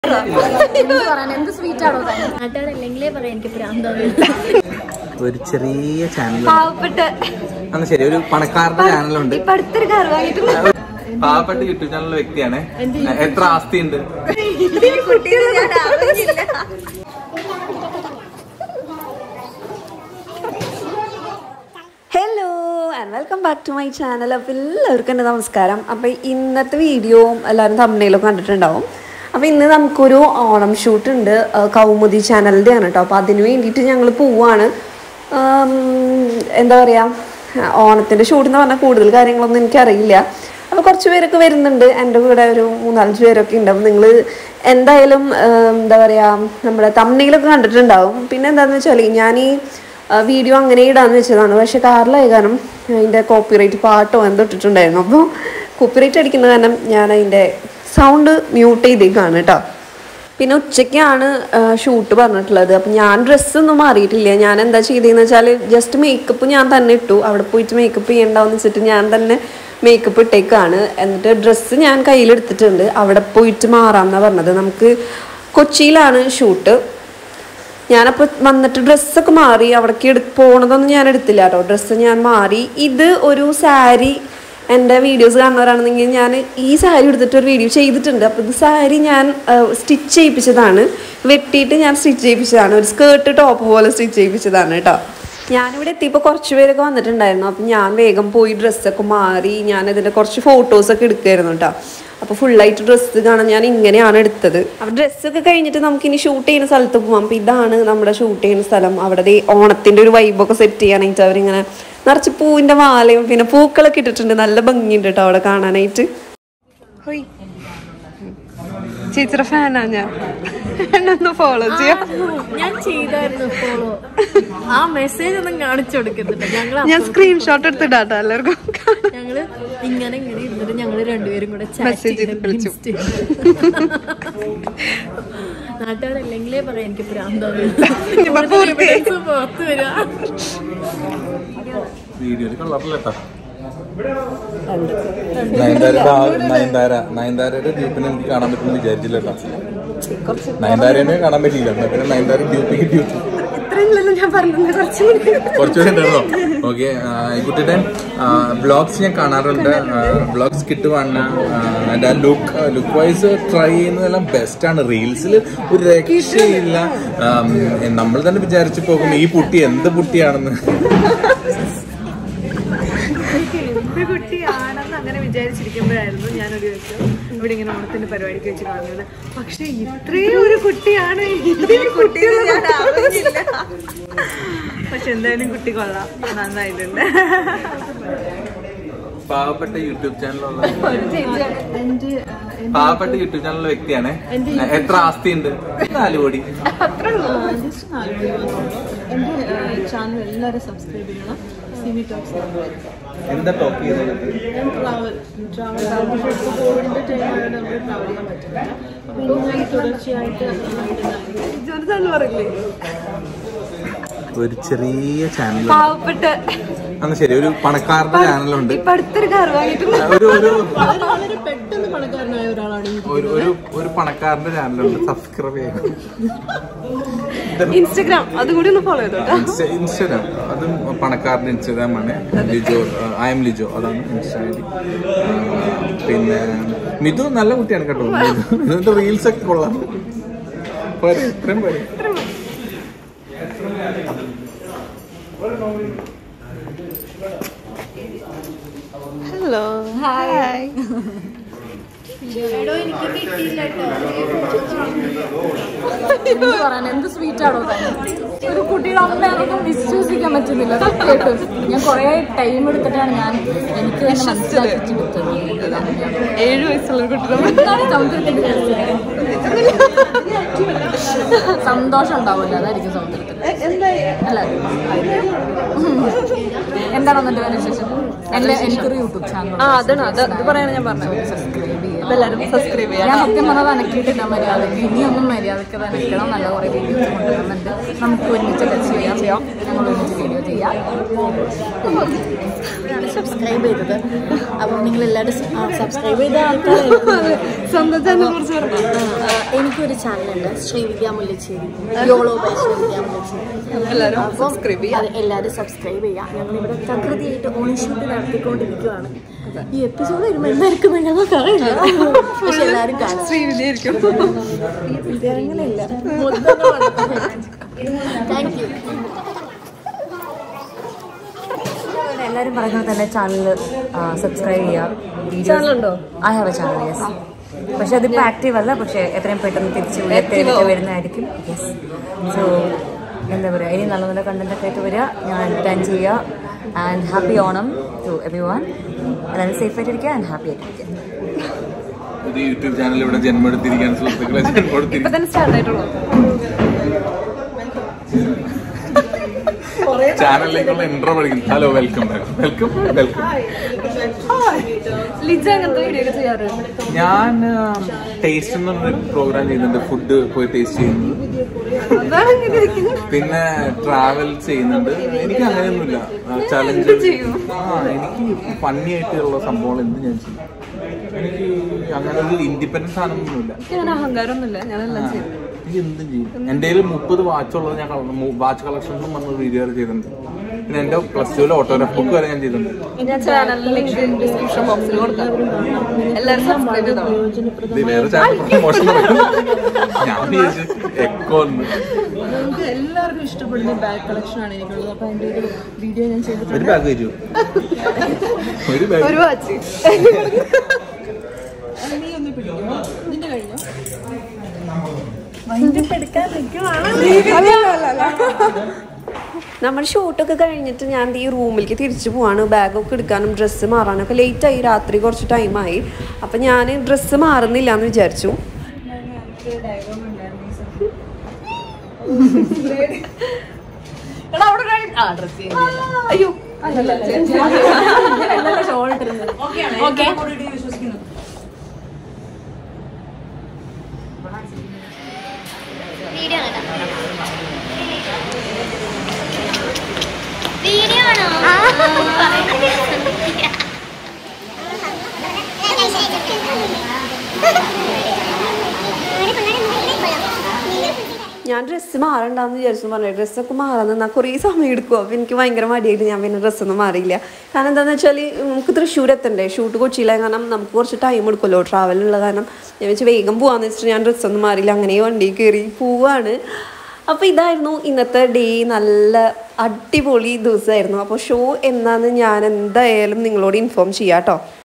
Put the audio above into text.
എന്ത് സ്വീറ്റ് ആണോ നാട്ടുകാരല്ലെങ്കിലേ പറയാം എനിക്ക് പ്രാന്താണ് ഒരു ചെറിയ ചാനൽ പാവപ്പെട്ട അന്ന് ശരി ഒരു പണക്കാരുടെ ചാനലുണ്ട് ഇപ്പൊ അടുത്തൊരു കാർ വാങ്ങിയിട്ടുണ്ട് പാവപ്പെട്ട യൂട്യൂബ് ചാനലിലെ വ്യക്തിയാണ് എത്ര ആസ്തി ഉണ്ട് കുട്ടികൾ ഞാൻ ആലോചിച്ചില്ല hello and welcome back to my channel അപ്പോൾ എല്ലാവർക്കും എൻ്റെ നമസ്കാരം അപ്പോൾ ഇന്നത്തെ വീഡിയോയും എല്ലാവരും തമ്മിലൊക്കെ കണ്ടിട്ടുണ്ടാവും അപ്പോൾ ഇന്ന് നമുക്കൊരു ഓണം ഷൂട്ട് ഉണ്ട് ആ, കൗമുദി ചാനലിൻ്റെ ആണ് കേട്ടോ അപ്പോൾ അതിന് വേണ്ടിയിട്ട് ഞങ്ങൾ പോവാണ് ആം, എന്താ പറയുക ഓണത്തിൻ്റെ ഷൂട്ട് എന്ന് പറഞ്ഞാൽ കൂടുതൽ കാര്യങ്ങളൊന്നും എനിക്കറിയില്ല അപ്പോൾ കുറച്ച് പേരൊക്കെ വരുന്നുണ്ട് എൻ്റെ കൂടെ ഒരു മൂന്നാലഞ്ച് പേരൊക്കെ ഉണ്ട് അപ്പോൾ നിങ്ങൾ എന്തായാലും ആ, എന്താ പറയുക നമ്മുടെ തമ്മിലൊക്കെ കണ്ടിട്ടുണ്ടാവും പിന്നെ എന്താണെന്ന് വെച്ചാൽ ഞാൻ ഈ വീഡിയോ അങ്ങനെ ഇടാന്ന് വെച്ചതാണ് പക്ഷെ കാറിലായ കാരണം അതിൻ്റെ കോപ്പിറൈറ്റ് പാട്ടോ എന്തോ ഇട്ടിട്ടുണ്ടായിരുന്നു അപ്പോൾ കോപ്പിറൈറ്റ് അടിക്കുന്ന കാരണം ഞാൻ അതിൻ്റെ സൗണ്ട് മ്യൂട്ട് ചെയ്തേക്കാണ് കേട്ടോ പിന്നെ ഉച്ചയ്ക്കാണ് ഷൂട്ട് പറഞ്ഞിട്ടുള്ളത് അപ്പം ഞാൻ ഡ്രസ്സൊന്നും മാറിയിട്ടില്ല ഞാൻ എന്താ ചെയ്തതെന്ന് വെച്ചാൽ ജസ്റ്റ് മേക്കപ്പ് ഞാൻ തന്നെ ഇട്ടു അവിടെ പോയിട്ട് മേക്കപ്പ് ചെയ്യണ്ടാവെന്ന് വെച്ചിട്ട് ഞാൻ തന്നെ മേക്കപ്പ് ഇട്ടേക്കാണ് എന്നിട്ട് ഡ്രസ്സ് ഞാൻ കയ്യിലെടുത്തിട്ടുണ്ട് അവിടെ പോയിട്ട് മാറാമെന്നാണ് പറഞ്ഞത് നമുക്ക് കൊച്ചിയിലാണ് ഷൂട്ട് ഞാനപ്പോൾ വന്നിട്ട് ഡ്രസ്സൊക്കെ മാറി അവിടേക്ക് എടു പോണതൊന്നും ഞാൻ എടുത്തില്ല കേട്ടോ ഡ്രസ്സ് ഞാൻ മാറി ഇത് ഒരു സാരി എൻ്റെ വീഡിയോസ് കാണുന്നവരാണെന്നെങ്കിൽ ഞാൻ ഈ സാരി എടുത്തിട്ട് ഒരു വീഡിയോ ചെയ്തിട്ടുണ്ട് അപ്പോൾ ഇത് സാരി ഞാൻ സ്റ്റിച്ച് ചെയ്യിപ്പിച്ചതാണ് വെട്ടിയിട്ട് ഞാൻ സ്റ്റിച്ച് ചെയ്യിപ്പിച്ചതാണ് ഒരു സ്കേർട്ട് ടോപ്പ് പോലെ സ്റ്റിച്ച് ചെയ്യിപ്പിച്ചതാണ് കേട്ടോ ഞാനിവിടെ എത്തിയപ്പോൾ കുറച്ച് പേരൊക്കെ വന്നിട്ടുണ്ടായിരുന്നു അപ്പം ഞാൻ വേഗം പോയി ഡ്രസ്സൊക്കെ മാറി ഞാൻ ഇതിൻ്റെ കുറച്ച് ഫോട്ടോസൊക്കെ എടുക്കുമായിരുന്നു കേട്ടോ അപ്പോൾ ഫുള്ളായിട്ട് ഡ്രസ്സ് കാണാൻ ഞാൻ ഇങ്ങനെയാണ് എടുത്തത് അപ്പോൾ ഡ്രസ്സൊക്കെ കഴിഞ്ഞിട്ട് നമുക്ക് ഇനി ഷൂട്ട് ചെയ്യുന്ന സ്ഥലത്ത് പോകാം അപ്പോൾ ഇതാണ് നമ്മുടെ ഷൂട്ട് ചെയ്യുന്ന സ്ഥലം അവിടെ ദേ ഓണത്തിൻ്റെ ഒരു വൈബൊക്കെ സെറ്റ് ചെയ്യാനായിട്ട് അവരിങ്ങനെ നിറച്ച് പൂവിൻ്റെ മാലയും പിന്നെ പൂക്കളൊക്കെ ഇട്ടിട്ടുണ്ട് നല്ല ഭംഗിയുണ്ട് കേട്ടോ അവിടെ കാണാനായിട്ട് ഹോയ് ചേച്ചിയുടെ ഫാനാ ഞാൻ എന്നൊന്ന് ഫോളോ ചെയ്യാം ഞാൻ ചെയ്തായിരുന്നു ഫോളോ ആ മെസ്സേജ് ഒന്നും കാണിച്ചു കൊടുക്കുന്നുണ്ട് ഞങ്ങൾ ഞാൻ സ്ക്രീൻഷോട്ട് എടുത്തിട്ടാട്ടോ എല്ലാവർക്കും കാണാൻ. ഞങ്ങള് ഇങ്ങനെ ഇങ്ങനെ ഇരുന്നിട്ട് ഞങ്ങള് രണ്ടുപേരും കൂടെ Message ചെയ്ത് വിളിച്ചു. നാട്ടുകാരല്ലെങ്കിലേ പറയാം എനിക്ക് പ്രാന്താണ് ഇപ്പൊ പൂർത്തി. പുറത്ത് വരിക വീഡിയോയിൽ കളറില്ല കേട്ടോ നയൻതാരയുടെ ആ- നയൻതാര നയൻതാരയുടെ ഡ്യൂപ്പിനെ എനിക്ക് കാണാൻ പറ്റുമെന്ന് വിചാരിച്ചില്ല കേട്ടോ നയൻതാരേനെ കാണാൻ പറ്റിയില്ല എന്നാ പിന്നെ നയൻതാര ഡ്യൂപ്പിക്ക് ഡ്യൂപ്പ് ഇത്രയില്ലല്ലോ ഞാൻ പറഞ്ഞത് കുറച്ചും കൂടി കുറച്ചുകൂടെ ഉണ്ടായിരുന്നോ ഓക്കെ ഈ കുട്ടിയുടെ ബ്ലോഗ്സ് ഞാൻ കാണാറുണ്ട് ബ്ലോഗ്സ് കിട്ടുവാണ് അതിന്റെ ആ ലുക്ക് ലുക്ക് വൈസ് ട്രൈ ചെയ്യുന്നതെല്ലാം ബെസ്റ്റ് ആണ് റീൽസിൽ ഒരു രക്ഷയില്ല നമ്മൾ തന്നെ വിചാരിച്ചു പോകും ഈ പുട്ടി എന്ത് പുട്ടിയാണെന്ന് എന്ത് കുട്ടിയാണെന്ന് അങ്ങനെ വിചാരിച്ചിരിക്കുമ്പോഴായിരുന്നു ഞാനൊരു ദിവസം ഇവിടെ ഇങ്ങനെ ഓണത്തിന്റെ പരിപാടിക്ക് വെച്ച് കാണുന്നത് പക്ഷെ ഇത്രയും ഒരു കുട്ടിയാണ് ഇത്രയും കുട്ടികൾ ഞാൻ ആലോചിച്ചില്ല പക്ഷെ എന്തായാലും കുട്ടി കൊള്ളാം നന്നായിട്ടുണ്ട് പാവപ്പെട്ട യൂട്യൂബ് ചാനലുള്ള പാവപ്പെട്ട യൂട്യൂബ് ചാനലിലെ വ്യക്തിയാണ് എത്ര ആസ്തി ഉണ്ട് നാല് കോടി എന്റെ ചാനൽ എല്ലാവരും സബ്സ്ക്രൈബ് ചെയ്യണം സിമി ടോക്സ് എന്താ ടോപ്പ് ചെയ്യുന്നത് ഞാൻ ട്രാവൽ ട്രാവൽ ട്രാവൽ കോവിഡിന്റെ ടൈമായതുകൊണ്ട് നമുക്ക് ട്രാവൽ ചെയ്യാൻ പറ്റില്ല അപ്പോൾ ഇനി തുടർച്ചയായിട്ട് പറയില്ലേ ഒരു ചെറിയ ചാനൽ പാവപ്പെട്ട അന്ന് ശരി ഒരു പണക്കാരുടെ ചാനലുണ്ട് ഇപ്പൊ അടുത്തൊരു കാർ വാങ്ങിയിട്ടുണ്ട് ഒരു ഒരു വളരെ വളരെ പെട്ടെന്ന് പണക്കാരനായ ഒരാളാണ് ഈ ഒരു ഒരു ഒരു പണക്കാരന്റെ ചാനലുണ്ട് സബ്സ്ക്രൈബ് ചെയ്യണം ഇൻസ്റ്റഗ്രാം അതുകൂടി ഒന്ന് ഫോളോ ചെയ്തോ ഇൻസ്റ്റ- ഇൻസ്റ്റാഗ്രാം അതും പണക്കാരന്റെ ഇൻസ്റ്റാഗ്രാം ആണ് ലിജോ ഐ എം ലിജോ അതാണ് ഇൻസ്റ്റ ഐ ഡി പിന്നെ മിഥു നല്ല കുട്ടിയാണ് കേട്ടോ മിഥു മിഥുവിന്റെ റീൽസ് ഒക്കെ കൊള്ളാം പോരെ, ഇത്രയും പോരെ. ഹലോ ഹായ് എന്ത് പറയാൻ എന്ത് സ്വീറ്റ് ആണോ ഒരു കുട്ടിയുടെ അമ്മയാണെന്നും വിശ്വസിക്കാൻ പറ്റുന്നില്ല സത്യമായിട്ടും ഞാൻ കുറെ ടൈം എടുത്തിട്ടാണ് ഞാൻ എനിക്ക് തന്നെ മനസ്സിലാക്കിച്ചെടുത്തത് കുട്ടിയുടെ അമ്മയാണ്. ഏഴു വയസ്സുള്ള കുട്ടിയുടെ എന്താണ് സൗന്ദര്യത്തിന്റെ രഹസ്യം? സന്തോഷം ഉണ്ടാവില്ല അതായിരിക്കും സൗന്ദര്യത്തിന് അല്ല എന്താണ് എന്നിട്ട് അതിന് ശേഷം എന്റെ എനിക്കൊരു യൂട്യൂബ് ചാനൽ ആ അതാണ് അത് അത് പറയാനാണ് ഞാൻ പറഞ്ഞത് സബ്സ്ക്രൈബ് ചെയ്യുക അപ്പൊ എല്ലാവരും സബ്സ്ക്രൈബ് ഞാൻ സത്യം പറഞ്ഞത് അനക്കിയിട്ടില്ല മര്യാദക്ക് ഇനിയൊന്നും മര്യാദക്ക് അത് അനക്കണം നല്ല കുറേ വീഡിയോസ് കൊണ്ടുവരുന്നുണ്ട് നമുക്ക് ഒരുമിച്ച് ടച്ച് ചെയ്യാം ചെയ്യാം ഞങ്ങൾ ഒരുമിച്ച് വീഡിയോ ചെയ്യാം സബ്സ്ക്രൈബ് ചെയ്തത് അപ്പോൾ നിങ്ങൾ എല്ലാവരും സബ്സ്ക്രൈബ് ചെയ്ത ആൾക്കാരായിരിക്കും സ്വന്തം ചാനൽ കുറിച്ച് പറഞ്ഞു എനിക്കൊരു ചാനലുണ്ട് ശ്രീവിദ്യ മുല്ലശ്ശേരി യോളോ ബൈ ശ്രീവിദ്യ മുല്ലശ്ശേരി എല്ലാവരും അപ്പം subscribe ചെയ്യാം. അത് എല്ലാവരും സബ്സ്ക്രൈബ് ചെയ്യാം ഞങ്ങൾ ഇവിടെ തകൃതിയായിട്ട് ഓണഷൂട്ട് നടത്തിക്കൊണ്ടിരിക്കുകയാണ് ഈ എപ്പിസോഡ് വരുമ്പോൾ എന്തായിരിക്കും ഞങ്ങൾക്ക് അറിയില്ല പക്ഷെ എല്ലാവരും കാണും ശ്രീവിദ്യായിരിക്കും താങ്ക് യു എല്ലാവരും പറയുന്നത് തന്നെ ചാനൽ സബ്സ്ക്രൈബ് ചെയ്യുക ചാനലുണ്ടോ I have a channel yes പക്ഷെ അതിപ്പോൾ ആക്റ്റീവ് അല്ല പക്ഷെ എത്രയും പെട്ടെന്ന് തിരിച്ച് ഉയർത്തിയെടുത്ത് വരുന്നതായിരിക്കും യെസ് സോ എന്താ പറയുക ഇനി നല്ല നല്ല കണ്ടന്റ് ഒക്കെ ആയിട്ട് വരിക ഞാൻ എന്റർടൈൻ ചെയ്യുക and happy Onam to everyone എല്ലാവരും സേഫ് ആയിട്ടിരിക്കുക ആൻഡ് ഹാപ്പി ആയിട്ടിരിക്കുക ഒരു യൂട്യൂബ് ചാനൽ ഇവിടെ ജന്മെടുത്തിരിക്കാൻ സുഹൃത്തുക്കളെ ജന്മെടുത്തിരിക്കാൻ തന്നെ സ്റ്റാർട്ട് ആയിട്ടുള്ളൂ ചാനലിലേക്കുള്ള ഇൻട്രോ പഠിക്കുന്നു hello welcome welcome welcome Lija അങ്ങനത്തെ വീഡിയോ ഒക്കെ ചെയ്യാറുണ്ട് ഞാൻ ടേസ്റ്റ് എന്ന് പറഞ്ഞൊരു പ്രോഗ്രാം ചെയ്യുന്നുണ്ട് ഫുഡ് പോയി ടേസ്റ്റ് ചെയ്യുന്നത് അതാണ് ഇങ്ങനെ ഇരിക്കുന്നത് പിന്നെ ട്രാവൽ ചെയ്യുന്നുണ്ട് എനിക്ക് അങ്ങനെയൊന്നുമില്ല ചലഞ്ച് ആ എനിക്ക് ഫണ്ണി ആയിട്ടുള്ള സംഭവങ്ങൾ എന്ത് ഞാൻ ചെയ്യും എനിക്ക് അങ്ങനെ ഒരു ഇൻഡിപെൻഡൻസ് ആണെന്നൊന്നുമില്ല ഞാൻ അഹങ്കാരമൊന്നുമില്ല ഞാനെല്ലാം ചെയ്യും എനിക്ക് എന്തും ചെയ്യും എൻ്റെ കയ്യിൽ മുപ്പത് വാച്ച് ഉള്ളത് ഞാൻ വാച്ച് കളക്ഷൻ എന്നും പറഞ്ഞ വീഡിയോ ചെയ്തിട്ടുണ്ട് പിന്നെ എൻ്റെ പ്ലസ് ടുവിലെ ഓട്ടോഗ്രാഫ് ബുക്ക് വരെ ഞാൻ ചെയ്തിട്ടുണ്ട് ഞാൻ ചാനലിൽ ലിങ്ക് ഡിസ്ക്രിപ്ഷൻ ബോക്സിൽ കൊടുക്കാം എല്ലാവരും സബ്സ്ക്രൈബ് ചെയ്തോ ഇത് വേറെ ചാനൽ പ്രൊമോഷൻ ഞാൻ വിചാരിച്ചു എക്കോ ഒന്ന് നിങ്ങൾക്ക് എല്ലാവർക്കും ഇഷ്ടപ്പെടുന്ന ബാഗ് കളക്ഷൻ ആണ് എനിക്കുള്ളത് അപ്പൊ അതിന്റെ ഒരു വീഡിയോ ഞാൻ ചെയ്തിട്ടുണ്ട് ഒരു ബാഗ് തരുമോ ഒരു ബാഗ് ഒരു വാച്ച് നീ ഒന്ന് പിടിക്കുമോ നിന്റെ കഴിഞ്ഞോ നമ്മൾ ഷൂട്ടൊക്കെ കഴിഞ്ഞിട്ട് ഞാൻ ഈ റൂമിലേക്ക് തിരിച്ചു പോവാണ് ബാഗൊക്കെ എടുക്കാനും ഡ്രസ്സ് മാറാനൊക്കെ ലേറ്റായി രാത്രി കുറച്ച് ടൈമായി അപ്പം ഞാൻ ഡ്രസ്സ് മാറുന്നില്ല എന്ന് വിചാരിച്ചു അയ്യോ ഓക്കെ വീഡിയോ കേട്ടോ വീഡിയോ ആണോ ഞാൻ ഡ്രസ്സ് മാറണ്ടെന്ന് വിചാരിച്ചു പറഞ്ഞു ഡ്രസ്സൊക്കെ മാറാൻ നിന്നാൽ കുറേ സമയം എടുക്കും അപ്പോൾ എനിക്ക് ഭയങ്കര മടിയായിട്ട് ഞാൻ പിന്നെ ഡ്രസ്സൊന്നും മാറിയില്ല കാരണം എന്താണെന്ന് വെച്ചാൽ നമുക്ക് തൃശ്ശൂർ എത്തണ്ടേ ഷൂട്ട് കൊച്ചിയിലെ കാരണം നമുക്ക് കുറച്ച് ടൈം എടുക്കുമല്ലോ ട്രാവലുള്ള കാരണം ഞാൻ വെച്ച് വേഗം പോകാമെന്ന് വെച്ചിട്ട് ഞാൻ ഡ്രസ്സൊന്നും മാറിയില്ല അങ്ങനെ വണ്ടി കയറി പോവാണ് അപ്പോൾ ഇതായിരുന്നു ഇന്നത്തെ ഡേ നല്ല അടിപൊളി ദിവസമായിരുന്നു അപ്പോൾ ഷോ എന്നാന്ന് ഞാൻ എന്തായാലും നിങ്ങളോട് ഇൻഫോം ചെയ്യാം കേട്ടോ